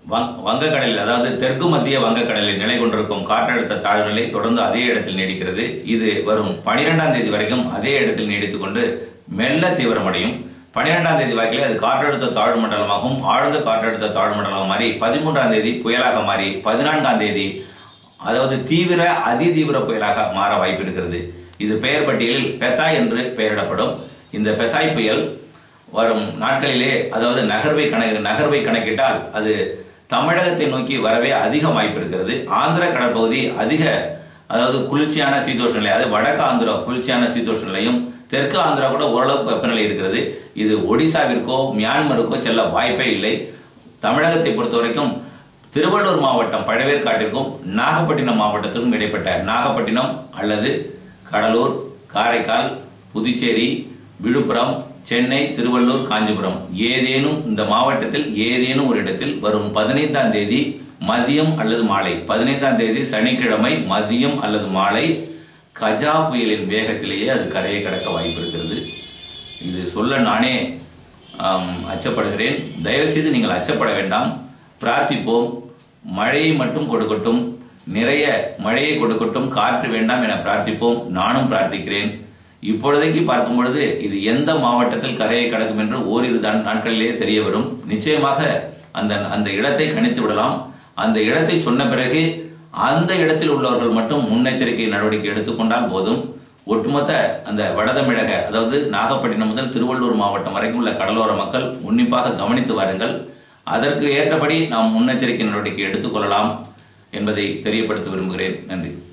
வங்- வங்கக்கடலில் அதாவது தெற்கு மத்திய வங்கக்கடலில் நிலை கொண்டிருக்கும் காற்றழுத்த தாழ்வு நிலை தொடர்ந்து அதே இடத்தில் நீடிக்கிறது இது வரும் பனிரெண்டாம் தேதி வரைக்கும் அதே இடத்தில் நீடித்துக் கொண்டு மெல்ல தீவிரமடையும் பனிரெண்டாம் தேதி வாக்கிலே அது காற்றழுத்த தாழ்வு மண்டலமாகவும் ஆழ்ந்த காற்றழுத்த தாழ்வு மண்டலமாக மாறி பதிமூன்றாம் தேதி புயலாக மாறி பதினான்காம் தேதி அதாவது தீவிர அதிதீவிர புயலாக மாற வாய்ப்பு இருக்கிறது இது பெயர் பட்டியலில் பெத்தாய் என்று பெயரிடப்படும் இந்த பெத்தாய் புயல் வரும் நாட்களிலே அதாவது நகர்வை கணக்கு நகர்வை கணக்கிட்டால் அது தமிழகத்தை நோக்கி வரவே அதிக வாய்ப்பு இருக்கிறது ஆந்திர கடற்பகுதி அதிக அதாவது குளிர்ச்சியான சீதோஷ நிலை அதாவது வடக்கு ஆந்திரா குளிர்ச்சியான சீதோஷ நிலையும் தெற்கு ஆந்திரா கூட ஓரளவு வெப்பநிலை இருக்கிறது இது ஒடிசாவிற்கோ மியான்மருக்கோ செல்ல வாய்ப்பே இல்லை தமிழகத்தை பொறுத்த வரைக்கும் திருவள்ளூர் மாவட்டம் பழவேற்காட்டிற்கும் நாகப்பட்டினம் மாவட்டத்திற்கும் இடைப்பட்ட நாகப்பட்டினம் அல்லது கடலூர் காரைக்கால் புதுச்சேரி விழுப்புரம் சென்னை திருவள்ளூர் காஞ்சிபுரம் ஏதேனும் இந்த மாவட்டத்தில் ஏதேனும் ஒரு இடத்தில் வரும் பதினைந்தாம் தேதி மதியம் அல்லது மாலை பதினைந்தாம் தேதி சனிக்கிழமை மதியம் அல்லது மாலை கஜா புயலின் வேகத்திலேயே அது கரையை கடக்க வாய்ப்பு இருக்கிறது இது சொல்ல நானே ஆம், அச்சப்படுகிறேன் தயவுசெய்து நீங்கள் அச்சப்பட வேண்டாம் பிரார்த்திப்போம் மழையை மட்டும் கொடுக்கட்டும் நிறைய மழையை கொடுக்கட்டும் காற்று வேண்டாம் என பிரார்த்திப்போம் நானும் பிரார்த்திக்கிறேன் இப்பொழுதைக்கு பார்க்கும் பொழுது இது எந்த மாவட்டத்தில் கரையை கடக்கும் என்று ஓரிரு தான் நாட்களிலேயே தெரிய வரும் நிச்சயமாக அந்த அந்த இடத்தை கணித்து விடலாம் அந்த இடத்தை சொன்ன பிறகு அந்த இடத்தில் உள்ளவர்கள் மட்டும் முன்னெச்சரிக்கை நடவடிக்கை எடுத்துக்கொண்டால் போதும் ஒட்டுமொத்த அந்த வடதமிழக அதாவது நாகப்பட்டினம் முதல் திருவள்ளூர் மாவட்டம் வரைக்கும் உள்ள கடலோர மக்கள் உன்னிப்பாக கவனித்து வாருங்கள் அதற்கு ஏற்றபடி நாம் முன்னெச்சரிக்கை நடவடிக்கை எடுத்துக்கொள்ளலாம் என்பதை தெரியப்படுத்த விரும்புகிறேன் நன்றி